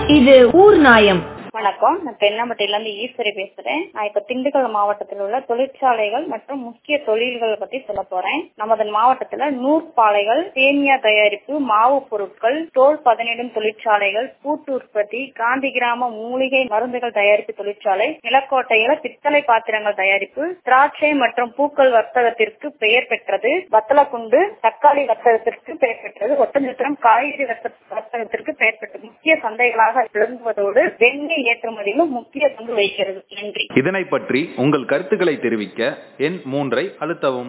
இது ஊர் நாயம் வணக்கம் நான் தென்னம்பட்டியில இருந்து ஈஸ்வரி பேசுறேன் நான் இப்ப திண்டுக்கல் மாவட்டத்தில் உள்ள தொழிற்சாலைகள் மற்றும் முக்கிய தொழில்கள் பத்தி சொல்ல போறேன் நமது மாவட்டத்துல நூற்பாலைகள் சேமியா தயாரிப்பு மாவு பொருட்கள் தோல் பதனிடும் தொழிற்சாலைகள் பூட்டு உற்பத்தி காந்தி கிராம மூலிகை மருந்துகள் தயாரிப்பு தொழிற்சாலை நிலக்கோட்டையில பித்தளை பாத்திரங்கள் தயாரிப்பு திராட்சை மற்றும் பூக்கள் வர்த்தகத்திற்கு பெயர் பெற்றது வத்தலக்குண்டு தக்காளி வர்த்தகத்திற்கு பெயர் பெற்றது ஒட்டஞ்சத்திரம் காய்கறி வர்த்தகத்திற்கு பெயர் பெற்றது முக்கிய சந்தைகளாக விளங்குவதோடு வெண்ணெய் ஏற்றுமதியிலும் முக்கிய பங்கு வகிக்கிறது நன்றி இதனை பற்றி உங்கள் கருத்துக்களை தெரிவிக்க எண் மூன்றை அழுத்தவும்